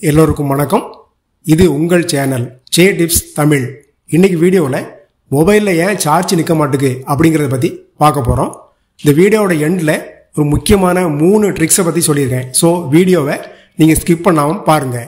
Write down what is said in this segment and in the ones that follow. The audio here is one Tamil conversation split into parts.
எல்லோருக்கும் வணக்கம் இது உங்கள் சேனல் சே டிப்ஸ் தமிழ் இன்னைக்கு வீடியோவில் மொபைலில் ஏன் சார்ஜ் நிற்க மாட்டுக்கு அப்படிங்கிறத பற்றி பார்க்க போகிறோம் இந்த வீடியோவோட எண்டில் ஒரு முக்கியமான மூணு ட்ரிக்ஸை பற்றி சொல்லியிருக்கேன் ஸோ வீடியோவை நீங்கள் ஸ்கிப் பண்ணாமல் பாருங்கள்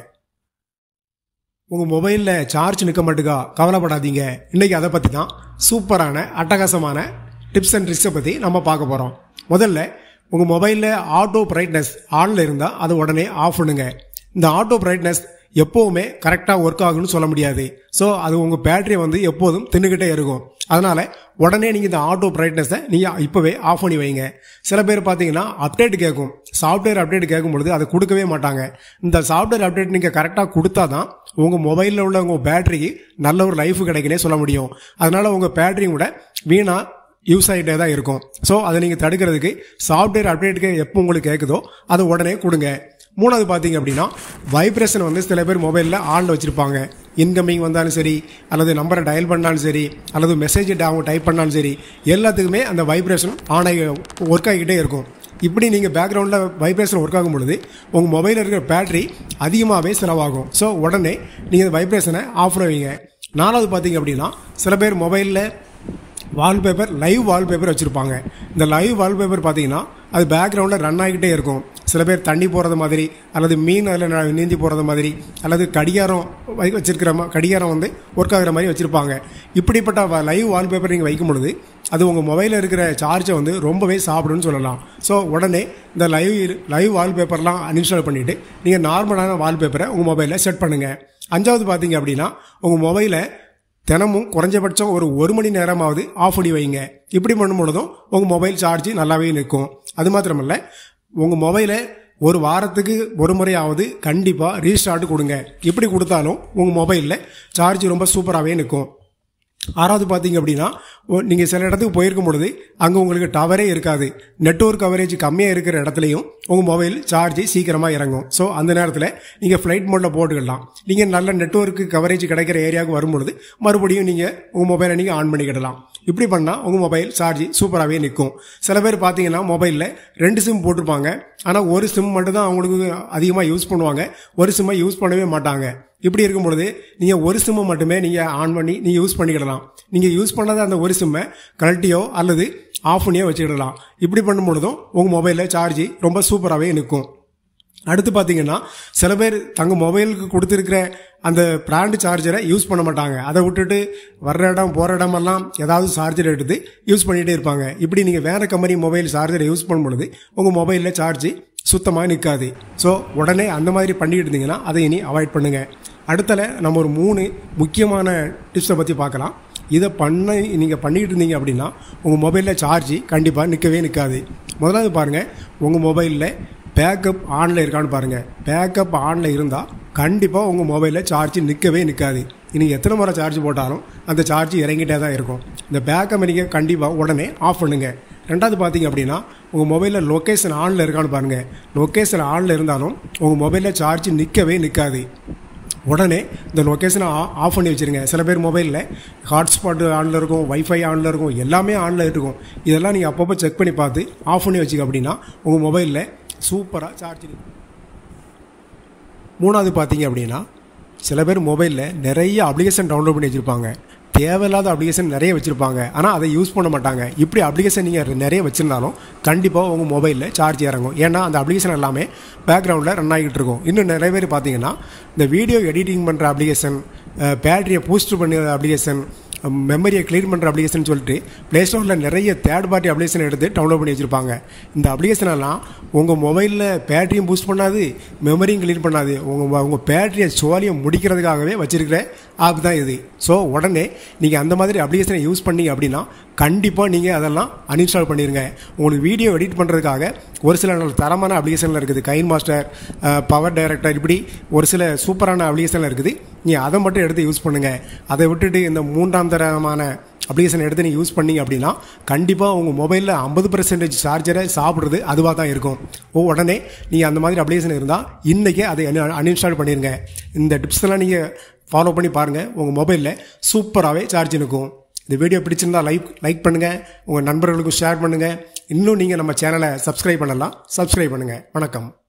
உங்கள் மொபைலில் சார்ஜ் நிற்க மாட்டுக்கா கவலைப்படாதீங்க இன்னைக்கு அதை பற்றி தான் சூப்பரான அட்டகாசமான டிப்ஸ் அண்ட் ட்ரிக்ஸை பற்றி நம்ம பார்க்க போகிறோம் முதல்ல உங்கள் மொபைலில் ஆட்டோ பிரைட்னஸ் ஆனில் இருந்தால் அதை உடனே ஆஃப் பண்ணுங்க இந்த ஆட்டோ பிரைட்னஸ் எப்போவுமே கரெக்டாக ஒர்க் ஆகும்னு சொல்ல முடியாது ஸோ அது உங்கள் பேட்டரி வந்து எப்போதும் தின்னுக்கிட்டே இருக்கும் அதனால் உடனே நீங்கள் இந்த ஆட்டோ பிரைட்னஸை நீங்கள் இப்போவே ஆஃப் பண்ணி வைங்க சில பேர் பார்த்தீங்கன்னா அப்டேட் கேட்கும் சாஃப்ட்வேர் அப்டேட் கேட்கும் பொழுது அதை கொடுக்கவே மாட்டாங்க இந்த சாஃப்ட்வேர் அப்டேட் நீங்கள் கரெக்டாக கொடுத்தா தான் உங்கள் மொபைலில் உள்ள உங்கள் பேட்டரிக்கு நல்ல ஒரு லைஃப் கிடைக்குனே சொல்ல முடியும் அதனால் உங்கள் பேட்டரி கூட வீணாக யூஸ் ஆகிட்டே தான் இருக்கும் ஸோ அதை நீங்கள் தடுக்கிறதுக்கு சாஃப்ட்வேர் அப்டேட்டுக்கு எப்போ உங்களுக்கு கேட்குதோ அதை உடனே கொடுங்க மூணாவது பார்த்தீங்க அப்படின்னா வைப்ரேஷன் வந்து சில பேர் மொபைலில் ஆனில் வச்சுருப்பாங்க இன்கமிங் வந்தாலும் சரி அல்லது நம்பரை டயல் பண்ணாலும் சரி அல்லது மெசேஜ் அவங்க டைப் பண்ணாலும் சரி எல்லாத்துக்குமே அந்த வைப்ரேஷன் ஆன் ஆகி ஒர்க் ஆகிக்கிட்டே இருக்கும் இப்படி நீங்கள் பேக்ரவுண்டில் வைப்ரேஷன் ஒர்க் ஆகும் பொழுது உங்கள் மொபைலில் இருக்கிற பேட்டரி அதிகமாகவே செலவாகும் ஸோ உடனே நீங்கள் வைப்ரேஷனை ஆஃப் வைங்க நாலாவது பார்த்தீங்க அப்படின்னா சில பேர் மொபைலில் வால்பேப்பர் லைவ் வால்பேப்பர் வச்சுருப்பாங்க இந்த லைவ் வால்பேப்பர் பார்த்தீங்கன்னா அது பேக்ரவுண்டில் ரன் ஆகிக்கிட்டே இருக்கும் சில பேர் தண்ணி போகிறது மாதிரி அல்லது மீன் அதில் நீந்தி போகிறது மாதிரி அல்லது கடிகாரம் வை வச்சிருக்கிற மா கடிகாரம் வந்து ஒர்க் ஆகுற மாதிரி வச்சுருப்பாங்க இப்படிப்பட்ட லைவ் வால்பேப்பர் நீங்கள் வைக்கும் பொழுது அது உங்கள் மொபைலில் இருக்கிற சார்ஜை வந்து ரொம்பவே சாப்பிடுன்னு சொல்லலாம் ஸோ உடனே இந்த லைவ் லைவ் வால்பேப்பர்லாம் அன்இன்ஸ்டால் பண்ணிவிட்டு நீங்கள் நார்மலான வால்பேப்பரை உங்கள் மொபைலில் செட் பண்ணுங்கள் அஞ்சாவது பார்த்தீங்க அப்படின்னா உங்கள் மொபைலை தினமும் குறைஞ்சபட்சம் ஒரு ஒரு மணி நேரமாவது ஆஃப் பண்ணி வைங்க இப்படி பண்ணும் பொழுதும் உங்கள் மொபைல் சார்ஜ் நல்லாவே நிற்கும் அது மாத்திரமல்ல உங்கள் மொபைலை ஒரு வாரத்துக்கு ஒரு முறையாவது கண்டிப்பாக ரீஸ்டார்ட் கொடுங்க இப்படி கொடுத்தாலும் உங்கள் மொபைலில் சார்ஜ் ரொம்ப சூப்பராகவே நிற்கும் ஆறாவது பார்த்தீங்க அப்படின்னா நீங்கள் சில இடத்துக்கு போயிருக்கும் பொழுது அங்கே உங்களுக்கு டவரே இருக்காது நெட்ஒர்க் கவரேஜ் கம்மியாக இருக்கிற இடத்துலையும் உங்கள் மொபைல் சார்ஜ் சீக்கிரமாக இறங்கும் ஸோ அந்த நேரத்தில் நீங்கள் ஃப்ளைட் மோடில் போட்டுக்கலாம் நீங்கள் நல்ல நெட்ஒர்க் கவரேஜ் கிடைக்கிற ஏரியாவுக்கு வரும்பொழுது மறுபடியும் நீங்கள் உங்கள் மொபைலை நீங்கள் ஆன் பண்ணிக்கிடலாம் இப்படி பண்ணால் உங்கள் மொபைல் சார்ஜ் சூப்பராகவே நிற்கும் சில பேர் பார்த்தீங்கன்னா மொபைலில் ரெண்டு சிம் போட்டிருப்பாங்க ஆனால் ஒரு சிம் மட்டும் தான் அவங்களுக்கு அதிகமாக யூஸ் பண்ணுவாங்க ஒரு சிம்மை யூஸ் பண்ணவே மாட்டாங்க இப்படி இருக்கும் பொழுது நீங்கள் ஒரு சிம்மை மட்டுமே நீங்கள் ஆன் பண்ணி நீங்கள் யூஸ் பண்ணிக்கிடலாம் நீங்கள் யூஸ் பண்ணாத அந்த ஒரு சிம்மை கழட்டியோ அல்லது ஆஃப் பண்ணியோ வச்சுக்கிடலாம் இப்படி பண்ணும் பொழுதும் உங்கள் மொபைலில் சார்ஜ் ரொம்ப சூப்பராகவே நிற்கும் அடுத்து பார்த்தீங்கன்னா சில பேர் தங்கள் மொபைலுக்கு கொடுத்துருக்கிற அந்த பிராண்டு சார்ஜரை யூஸ் பண்ண மாட்டாங்க அதை விட்டுட்டு வர்ற இடம் போகிற இடமெல்லாம் ஏதாவது சார்ஜர் எடுத்து யூஸ் பண்ணிகிட்டே இருப்பாங்க இப்படி நீங்கள் வேறு கம்பெனி மொபைல் சார்ஜரை யூஸ் பண்ணும் பொழுது உங்கள் மொபைலில் சார்ஜ் சுத்தமாக நிற்காது ஸோ உடனே அந்த மாதிரி பண்ணிட்டு இருந்தீங்கன்னா அதை இனி அவாய்ட் பண்ணுங்கள் அடுத்தல நம்ம ஒரு மூணு முக்கியமான டிப்ஸை பற்றி பார்க்கலாம் இதை பண்ண நீங்கள் பண்ணிக்கிட்டு இருந்தீங்க அப்படின்னா உங்கள் மொபைலில் சார்ஜ் கண்டிப்பாக நிற்கவே நிற்காது முதலாவது பாருங்கள் உங்கள் மொபைலில் பேக்கப் ஆனில் இருக்கான்னு பாருங்கள் பேக்கப் ஆனில் இருந்தால் கண்டிப்பாக உங்கள் மொபைலில் சார்ஜ் நிற்கவே நிற்காது நீங்கள் எத்தனை முறை சார்ஜ் போட்டாலும் அந்த சார்ஜ் இறங்கிட்டே தான் இருக்கும் இந்த பேக்கப் நீங்கள் கண்டிப்பாக உடனே ஆஃப் பண்ணுங்கள் ரெண்டாவது பார்த்தீங்க அப்படின்னா உங்கள் மொபைலில் லொக்கேஷன் ஆனில் இருக்கான்னு பாருங்கள் லொக்கேஷன் ஆனில் இருந்தாலும் உங்கள் மொபைலில் சார்ஜ் நிற்கவே நிற்காது உடனே இந்த லொக்கேஷனை ஆஃப் பண்ணி வச்சுருங்க சில பேர் மொபைலில் ஹாட்ஸ்பாட் ஆனில் இருக்கும் வைஃபை ஆனில் இருக்கும் எல்லாமே ஆனில் இருக்கும் இதெல்லாம் நீங்கள் அப்பப்போ செக் பண்ணி பார்த்து ஆஃப் பண்ணி வச்சுக்க அப்படின்னா உங்கள் மொபைலில் சூப்பராக சார்ஜ் மூணாவது பார்த்தீங்க அப்படின்னா சில பேர் மொபைலில் நிறைய அப்ளிகேஷன் டவுன்லோட் பண்ணி வச்சுருப்பாங்க தேவையில்லாத அப்ளிகேஷன் நிறைய வச்சுருப்பாங்க ஆனால் அதை யூஸ் பண்ண மாட்டாங்க இப்படி அப்ளிகேஷன் நீங்கள் நிறைய வச்சுருந்தாலும் கண்டிப்பாக உங்கள் மொபைலில் சார்ஜ் இறங்கும் ஏன்னா அந்த அப்ளிகேஷன் எல்லாமே பேக்ரவுண்டில் ரன் ஆகிட்டு இருக்கும் இன்னும் நிறைய பேர் பார்த்தீங்கன்னா இந்த வீடியோ எடிட்டிங் பண்ணுற அப்ளிகேஷன் பேட்டரியை பூஸ்ட் பண்ணுற அப்ளிகேஷன் மெமரியை க்ளீன் பண்ணுற அப்ளிகேஷன் சொல்லிட்டு ப்ளே ஸ்டோரில் நிறைய தேர்ட் பார்ட்டி அப்ளிகேஷன் எடுத்து டவுன்லோட் பண்ணி வச்சுருப்பாங்க இந்த அப்ளிகேஷன் எல்லாம் உங்கள் மொபைலில் பேட்டரியும் பூஸ்ட் பண்ணாது மெமரியும் க்ளீன் பண்ணாது உங்கள் உங்கள் பேட்டரியை சோழியம் முடிக்கிறதுக்காகவே வச்சுருக்கிற ஆப் தான் இது ஸோ உடனே நீங்கள் அந்த மாதிரி அப்ளிகேஷனை யூஸ் பண்ணீங்க அப்படின்னா கண்டிப்பாக நீங்கள் அதெல்லாம் அன்இன்ஸ்டால் பண்ணிடுங்க உங்களுக்கு வீடியோ எடிட் பண்ணுறதுக்காக ஒரு சில தரமான அப்ளிகேஷனில் இருக்குது கைன் மாஸ்டர் பவர் டைரக்டர் இப்படி ஒரு சில சூப்பரான அப்ளிகேஷனில் இருக்குது நீங்கள் அதை மட்டும் எடுத்து யூஸ் பண்ணுங்கள் அதை விட்டுட்டு இந்த மூன்றாம் தரமான அப்ளிகேஷன் எடுத்து நீங்கள் யூஸ் பண்ணீங்க அப்படின்னா கண்டிப்பாக உங்கள் மொபைலில் ஐம்பது பர்சன்டேஜ் சார்ஜரை சாப்பிட்றது அதுவாக தான் இருக்கும் ஓ உடனே நீங்கள் அந்த மாதிரி அப்ளிகேஷன் இருந்தால் இன்றைக்கே அதை அன்இன்ஸ்டால் பண்ணிடுங்க இந்த டிப்ஸ்லாம் நீங்கள் ஃபாலோ பண்ணி பாருங்கள் உங்கள் மொபைலில் சூப்பராகவே சார்ஜ் இருக்கும் இந்த வீடியோ பிடிச்சிருந்தா லைக் லைக் பண்ணுங்கள் உங்கள் நண்பர்களுக்கும் ஷேர் பண்ணுங்கள் இன்னும் நீங்கள் நம்ம சேனலை சப்ஸ்கிரைப் பண்ணலாம் சப்ஸ்கிரைப் பண்ணுங்கள் வணக்கம்